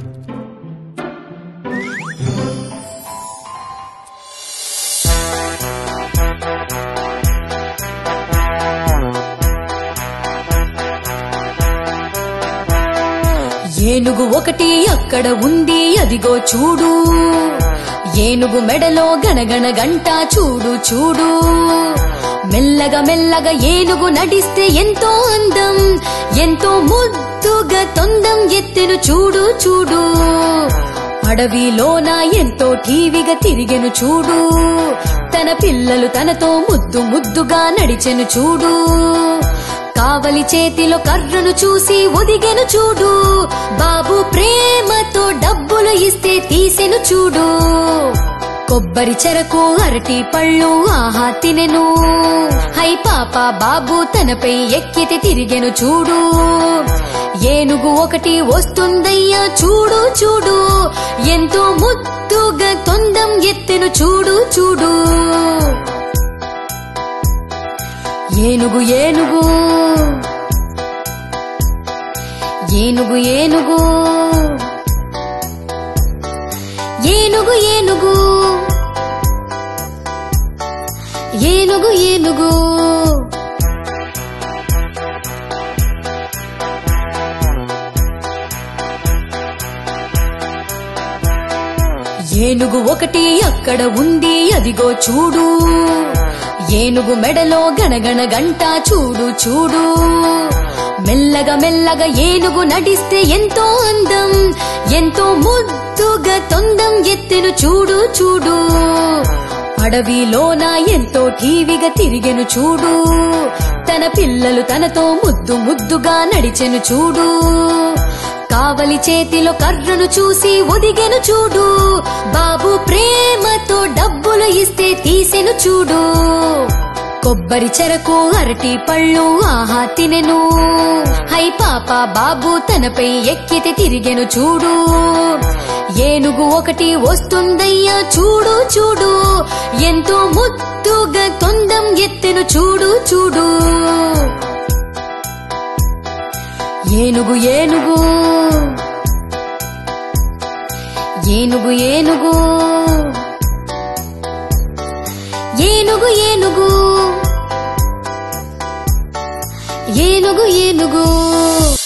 ఏనుగు ఒకటి అక్కడ ఉంది అదిగో చూడు ఏనుగు మెడలో గనగన గంట చూడు చూడు మెల్లగా మెల్లగా ఏనుగు నడిస్తే ఎంతో అందం ఎంతో ముద్దుగా తొందం ఎత్తెను చూడు చూడు అడవిలోన ఎంతో టీవీగా తిరిగెను చూడు తన పిల్లలు తనతో ముద్దు ముద్దుగా నడిచెను చూడు కావలి చేతిలో కర్రను చూసి ఒదిగెను చూడు బాబు ప్రేమతో డబ్బులు ఇస్తే తీసెను చూడు కొబ్బరి చెరకు అరటి పళ్ళు ఆహా తినెను హై పాప బాబు తనపై ఎక్కితే తిరిగెను చూడు ఏనుగు ఒకటి వస్తుందయ్యా చూడు చూడు ఎంతో ముద్దుగా తొందం ఎత్తెను చూడు చూడు ఏనుగు ఏనుగు ఏనుగు ఏనుగు ఏనుగు ఏనుగు ఏనుగు ఏనుగు ఏనుగు ఒకటి అక్కడ ఉంది అదిగో చూడు ఏనుగు మెడలో గనగన గంట చూడు చూడు మెల్లగా మెల్లగా ఏనుగు నడిస్తే ఎంతో అందం ఎంతో ముద్దుగా తొందం ఎత్తెను చూడు చూడు అడవిలోన ఎంతో టీవీగా తిరిగెను చూడు తన పిల్లలు తనతో ముద్దు ముద్దుగా నడిచెను చూడు కావలి చేతిలో కర్రను చూసి ఒదిగెను చూడు బాబు ప్రేమతో డబ్బులు ఇస్తే తీసెను చూడు కొబ్బరి చెరకు అరటి పళ్ళు ఆహా తినెను హై పాప బాబు తనపై ఎక్కితే తిరిగెను చూడు ఏనుగు ఒకటి వస్తుందయ్యా చూడు చూడు ఎంతో ముద్దుగా తొందం ఎత్తెను చూడు చూడు ఏనుగు ఏనుగు ఏనుగు ఏనుగు ఏనుగు ఏనుగు ఏనుగు ఏనుగు